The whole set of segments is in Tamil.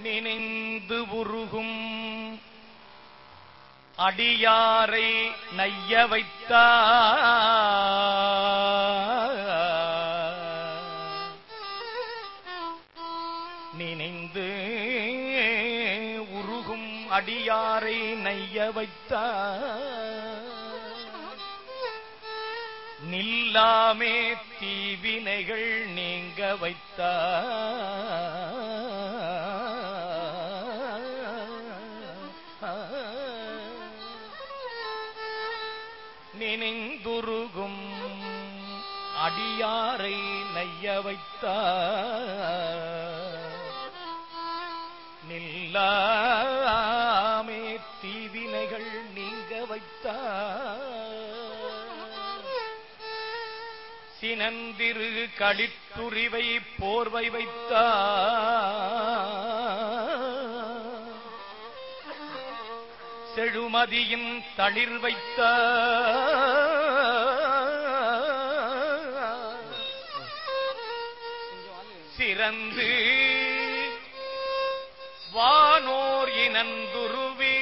நினைந்து உருகும் அடியாரை நைய வைத்தா நினைந்து உருகும் அடியாரை நைய வைத்தா நில்லாமே தீவினைகள் நீங்க வைத்தா நினைந்துருகும் அடியாரை நைய வைத்தா நில்லாமே தீவினைகள் நீங்க வைத்தா சினந்திரு களிற்றுரிவை போர்வை வைத்தா செழுமதியின் தளிர் வைத்த சிறந்து வானோர் இனந்துருவி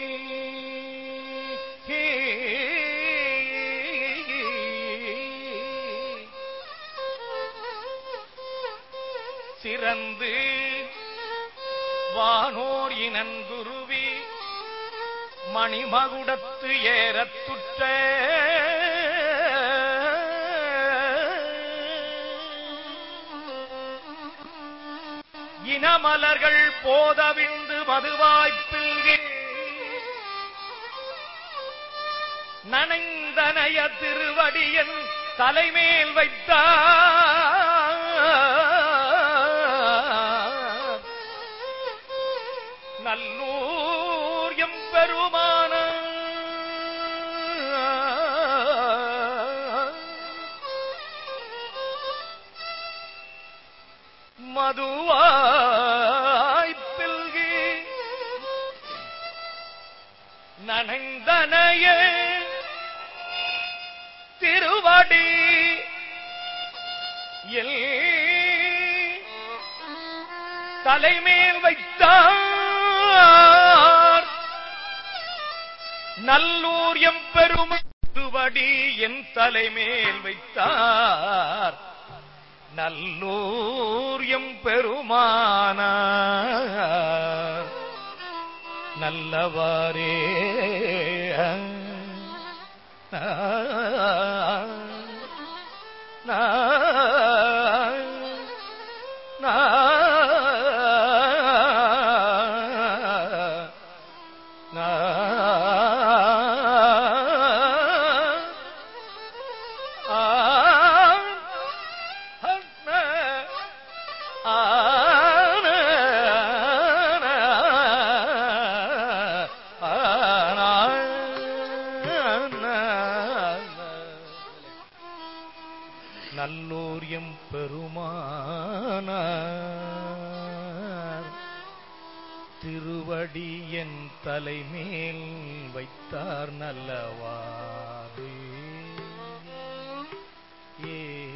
சிறந்து வானோர் இனந்துருவி மணிமகுடத்து ஏறத்துற்ற இனமலர்கள் போதவிந்து மதுவாய்ப்பில்கே நனைந்தனைய திருவடியன் தலைமேல் வைத்தார் நல்லூர் எம்பெருமான மதுவாய்ப்பில்கி நனைந்தனைய திருவடி எல் தலைமேல் வைத்தார் நல்லூர் எம் பெருமடி என் தலைமேல் வைத்தார் நல்லூர் எம் பெருமானார் நல்லவாரே நல்லூர் எம் பெருமானார் திருவடி என் தலைமேல் வைத்தார் நல்லவாறு ஏ